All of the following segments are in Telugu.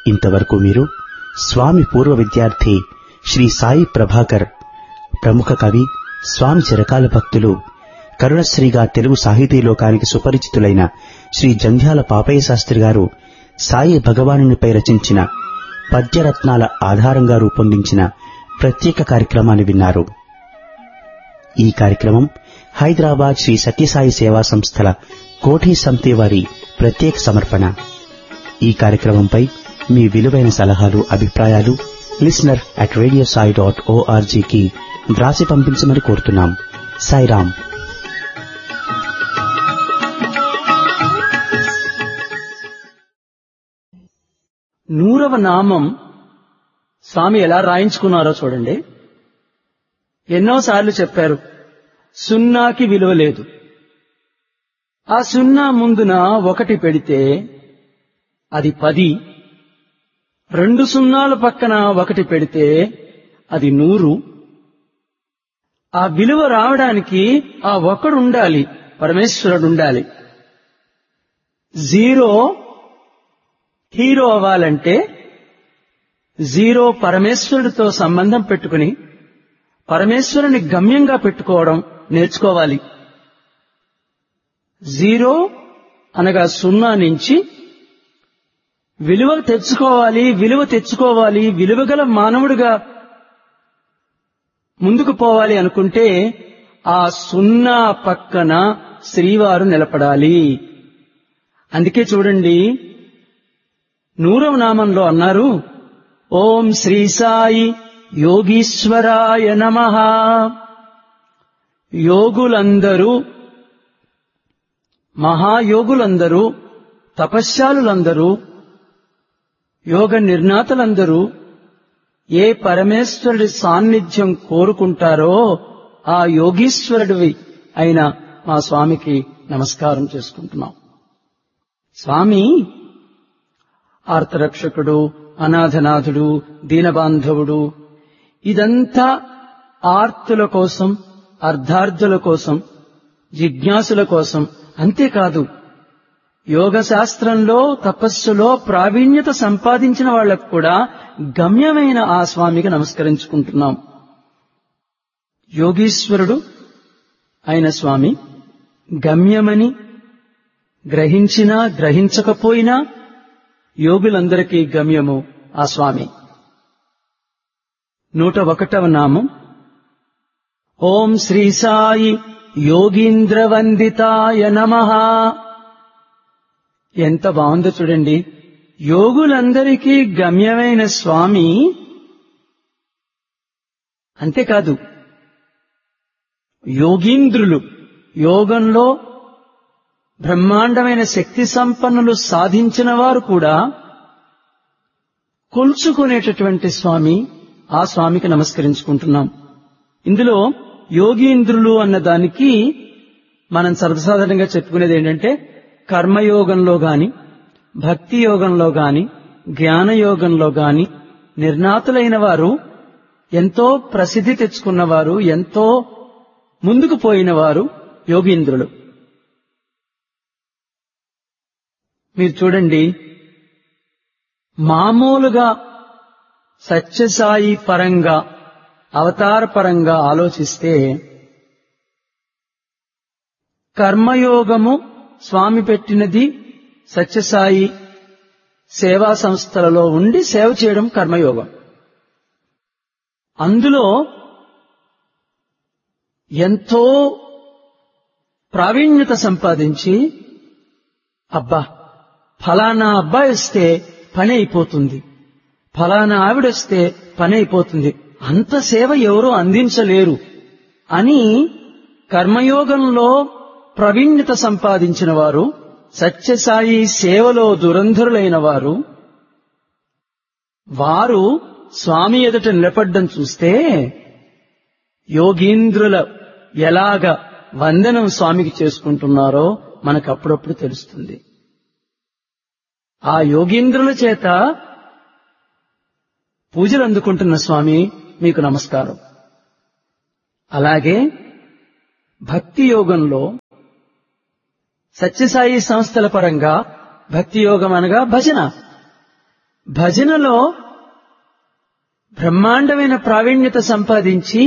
ఇంతవరకు మీరు స్వామి పూర్వ విద్యార్థి శ్రీ సాయి ప్రభాకర్ ప్రముఖ కవి స్వామి చిరకాల భక్తులు కరుణశ్రీగా తెలుగు సాహితీ లోకానికి సుపరిచితులైన శ్రీ జంధ్యాల పాపయ్య శాస్త్రి గారు సాయి భగవానునిపై రచించిన పద్యరత్నాల ఆధారంగా రూపొందించిన ప్రత్యేక కార్యక్రమాన్ని విన్నారు ఈ కార్యక్రమం హైదరాబాద్ శ్రీ సత్యసాయి సేవా సంస్థల కోఠి సమితి వారి ప్రత్యేక సమర్పణ ఈ కార్యక్రమంపై మీ విలువైన సలహాలు అభిప్రాయాలు listener at radio Sai dot ఓఆర్జీకి వ్రాసి పంపించమని కోరుతున్నాం సాయిరాం నూరవ నామం స్వామి ఎలా రాయించుకున్నారో చూడండి ఎన్నోసార్లు చెప్పారు సున్నాకి విలువ లేదు ఆ సున్నా ముందున ఒకటి పెడితే అది పది రెండు సున్నాల పక్కన ఒకటి పెడితే అది నూరు ఆ విలువ రావడానికి ఆ ఒకడు ఉండాలి పరమేశ్వరుడు ఉండాలి జీరో హీరో అవ్వాలంటే జీరో పరమేశ్వరుడితో సంబంధం పెట్టుకుని పరమేశ్వరుని గమ్యంగా పెట్టుకోవడం నేర్చుకోవాలి జీరో అనగా సున్నా నుంచి విలువ తెచ్చుకోవాలి విలువ తెచ్చుకోవాలి విలువగల మానవుడిగా ముందుకు పోవాలి అనుకుంటే ఆ సున్నా పక్కన శ్రీవారు నిలబడాలి అందుకే చూడండి నూరవ నామంలో అన్నారు ఓం శ్రీ సాయి యోగీశ్వరాయ నమ యోగులందరూ మహాయోగులందరూ తపశ్శాలులందరూ యోగ నిర్ణాతలందరూ ఏ పరమేశ్వరుడి సాన్నిధ్యం కోరుకుంటారో ఆ యోగీశ్వరుడివి అయిన మా స్వామికి నమస్కారం చేసుకుంటున్నాం స్వామి ఆర్తరక్షకుడు అనాథనాథుడు దీనబాంధవుడు ఇదంతా ఆర్తుల కోసం అర్ధార్థుల కోసం జిజ్ఞాసుల కోసం అంతేకాదు యోగ శాస్త్రంలో తపస్సులో ప్రావీణ్యత సంపాదించిన వాళ్లకు కూడా గమ్యమైన ఆ స్వామికి నమస్కరించుకుంటున్నాం యోగీశ్వరుడు అయిన స్వామి గమ్యమని గ్రహించినా గ్రహించకపోయినా యోగులందరికీ గమ్యము ఆ స్వామి నూట ఒకటవ నామం ఓం శ్రీ సాయి యోగీంద్రవందితాయ నమ ఎంత బాగుందో చూడండి యోగులందరికీ గమ్యమైన స్వామి అంతేకాదు యోగీంద్రులు యోగంలో బ్రహ్మాండమైన శక్తి సంపన్నులు సాధించిన వారు కూడా కొలుచుకునేటటువంటి స్వామి ఆ స్వామికి నమస్కరించుకుంటున్నాం ఇందులో యోగీంద్రులు అన్న దానికి మనం సర్వసాధారణంగా చెప్పుకునేది ఏంటంటే కర్మయోగంలో గాని భక్తి యోగంలో గాని జ్ఞానయోగంలో గాని నిర్ణాతులైన వారు ఎంతో ప్రసిద్ధి తెచ్చుకున్నవారు ఎంతో ముందుకు పోయిన వారు యోగీంద్రులు మీరు చూడండి మామూలుగా సత్యసాయి పరంగా అవతార పరంగా ఆలోచిస్తే కర్మయోగము స్వామి పెట్టినది సత్యసాయి సేవా సంస్థలలో ఉండి సేవ చేయడం కర్మయోగం అందులో ఎంతో ప్రావీణ్యత సంపాదించి అబ్బా ఫలానా అబ్బాయి వస్తే పని అయిపోతుంది ఫలానా ఆవిడొస్తే పని అయిపోతుంది అంత సేవ ఎవరూ అందించలేరు అని కర్మయోగంలో ప్రవీణ్యత సంపాదించిన వారు సత్యసాయి సేవలో దురంధరులైన వారు వారు స్వామి ఎదుట నిలబడ్డం చూస్తే యోగీంద్రుల ఎలాగ వందనం స్వామికి చేసుకుంటున్నారో మనకు అప్పుడప్పుడు తెలుస్తుంది ఆ యోగీంద్రుల చేత పూజలు అందుకుంటున్న స్వామి మీకు నమస్కారం అలాగే భక్తి యోగంలో సత్యసాయి సంస్థల పరంగా భక్తి యోగం అనగా భజన భజనలో బ్రహ్మాండమైన ప్రావీణ్యత సంపాదించి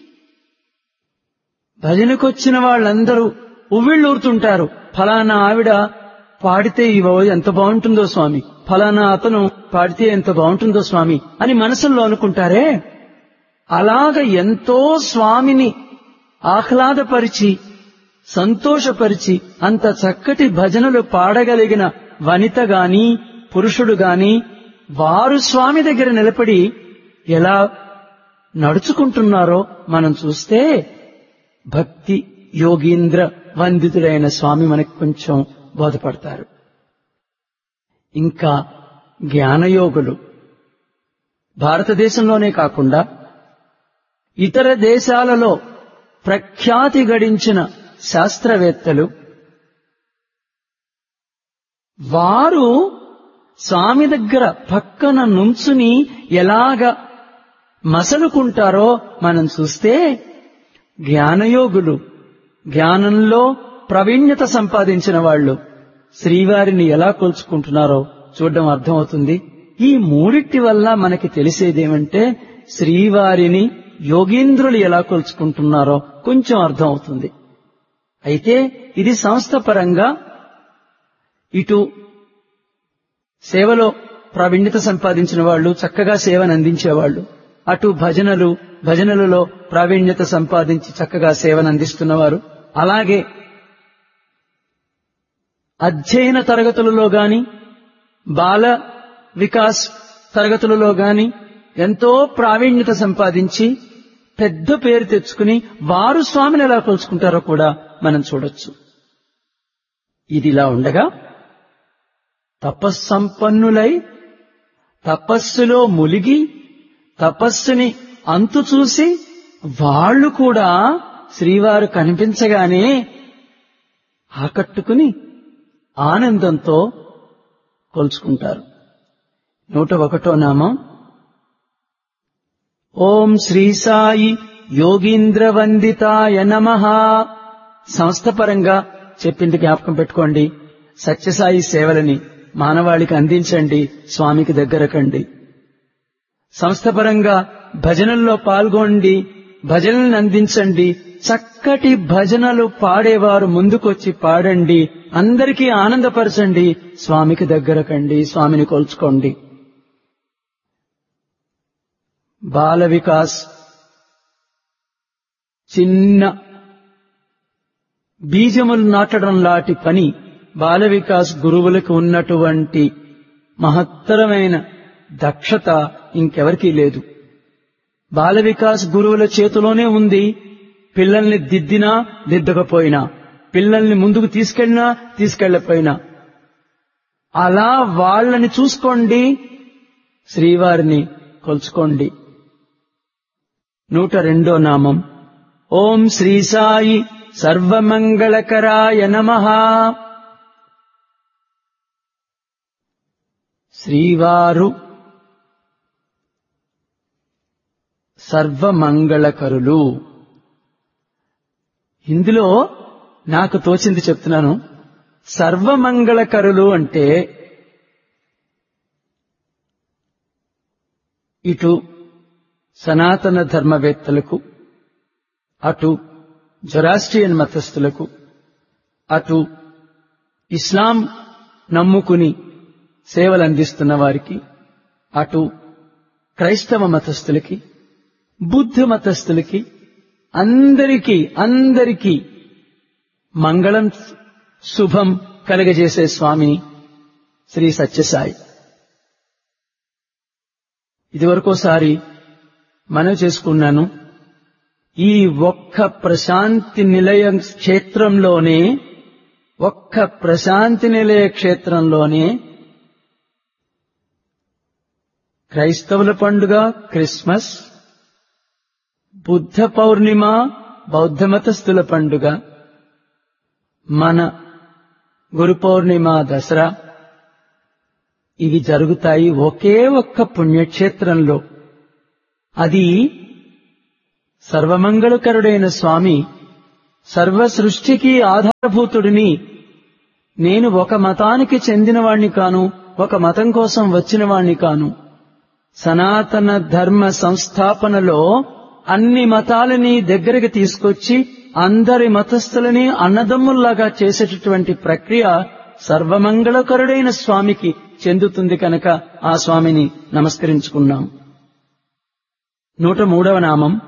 భజనకొచ్చిన వాళ్ళందరూ ఉవ్విళ్ళూరుతుంటారు ఫలానా ఆవిడ పాడితే ఇవో ఎంత బాగుంటుందో స్వామి ఫలానా అతను పాడితే ఎంత బాగుంటుందో స్వామి అని మనసులో అనుకుంటారే అలాగ ఎంతో స్వామిని ఆహ్లాదపరిచి సంతోషపరిచి అంత చక్కటి భజనలు పాడగలిగిన వనిత గాని పురుషుడు గాని వారు స్వామి దగ్గర నిలబడి ఎలా నడుచుకుంటున్నారో మనం చూస్తే భక్తి యోగీంద్ర వందితుడైన స్వామి మనకు కొంచెం బోధపడతారు ఇంకా జ్ఞానయోగులు భారతదేశంలోనే కాకుండా ఇతర దేశాలలో ప్రఖ్యాతి గడించిన శాస్త్రవేత్తలు వారు స్వామి దగ్గర పక్కన నుంచుని ఎలాగ మసలుకుంటారో మనం చూస్తే జ్ఞానయోగులు జ్ఞానంలో ప్రవీణ్యత సంపాదించిన వాళ్ళు శ్రీవారిని ఎలా కొలుచుకుంటున్నారో చూడడం అర్థమవుతుంది ఈ మూడిటి వల్ల మనకి తెలిసేదేమంటే శ్రీవారిని యోగీంద్రులు ఎలా కొలుచుకుంటున్నారో కొంచెం అర్థమవుతుంది అయితే ఇది సంస్థ పరంగా ఇటు సేవలో ప్రావీణ్యత సంపాదించిన వాళ్ళు చక్కగా సేవను అందించేవాళ్ళు అటు భజనలు భజనలలో ప్రావీణ్యత సంపాదించి చక్కగా సేవను అందిస్తున్నవారు అలాగే అధ్యయన తరగతులలో గాని బాల వికాస్ తరగతులలో గాని ఎంతో ప్రావీణ్యత సంపాదించి పెద్ద పేరు తెచ్చుకుని వారు స్వామిని ఎలా కొలుచుకుంటారో కూడా మనం చూడొచ్చు ఇదిలా ఉండగా తపస్సంపన్నులై తపస్సులో ములిగి తపస్సుని అంతు చూసి వాళ్ళు కూడా శ్రీవారు కనిపించగానే ఆకట్టుకుని ఆనందంతో కొలుచుకుంటారు నూట ఒకటో నామం ఓం శ్రీ సాయి యోగీంద్ర వందితాయ నమ సంస్థపరంగా చెప్పింది జ్ఞాపకం పెట్టుకోండి సత్యసాయి సేవలని మానవాళికి అందించండి స్వామికి దగ్గరకండి సంస్థపరంగా భజనల్లో పాల్గొండి భజనలను అందించండి చక్కటి భజనలు పాడేవారు ముందుకొచ్చి పాడండి అందరికీ ఆనందపరచండి స్వామికి దగ్గరకండి స్వామిని కొల్చుకోండి బాల వికాస్ చిన్న బీజములు నాటడం లాంటి పని బాల వికాస్ గురువులకు ఉన్నటువంటి మహత్తరమైన దక్షత ఇంకెవరికీ లేదు బాల వికాస్ గురువుల చేతిలోనే ఉంది పిల్లల్ని దిద్దినా దిద్దకపోయినా పిల్లల్ని ముందుకు తీసుకెళ్ళినా తీసుకెళ్లపోయినా అలా వాళ్ళని చూసుకోండి శ్రీవారిని కొలుచుకోండి నూట రెండో నామం ఓం శ్రీ సాయి సర్వమంగళకరాయ నమ శ్రీవారు సర్వమంగళకరులు ఇందులో నాకు తోచింది చెప్తున్నాను సర్వమంగళకరులు అంటే ఇటు సనాతన ధర్మవేత్తలకు అటు జొరాస్ట్రియన్ మతస్థులకు అటు ఇస్లాం నమ్ముకుని సేవలు అందిస్తున్న వారికి అటు క్రైస్తవ మతస్థులకి బుద్ధ మతస్థులకి అందరికీ అందరికీ మంగళం శుభం కలగజేసే స్వామి శ్రీ సత్యసాయి ఇదివరకోసారి మనవి చేసుకున్నాను ఈ ఒక్క ప్రశాంతి నిలయ క్షేత్రంలోనే ఒక్క ప్రశాంతి నిలయ క్షేత్రంలోనే క్రైస్తవుల పండుగ క్రిస్మస్ బుద్ధ పౌర్ణిమ బౌద్ధ మతస్థుల పండుగ మన గురు పౌర్ణిమ దసరా ఇవి జరుగుతాయి ఒకే ఒక్క పుణ్యక్షేత్రంలో అది సర్వమంగళకరుడైన స్వామి సర్వ సృష్టికి ఆధారభూతుడిని నేను ఒక మతానికి చెందినవాణ్ణి కాను ఒక మతం కోసం వచ్చిన వాణ్ణి కాను సనాతన ధర్మ సంస్థాపనలో అన్ని మతాలని దగ్గరికి తీసుకొచ్చి అందరి మతస్థులని అన్నదమ్ముల్లాగా చేసేటటువంటి ప్రక్రియ సర్వమంగళకరుడైన స్వామికి చెందుతుంది కనుక ఆ స్వామిని నమస్కరించుకున్నాం నూట మూడవ నామం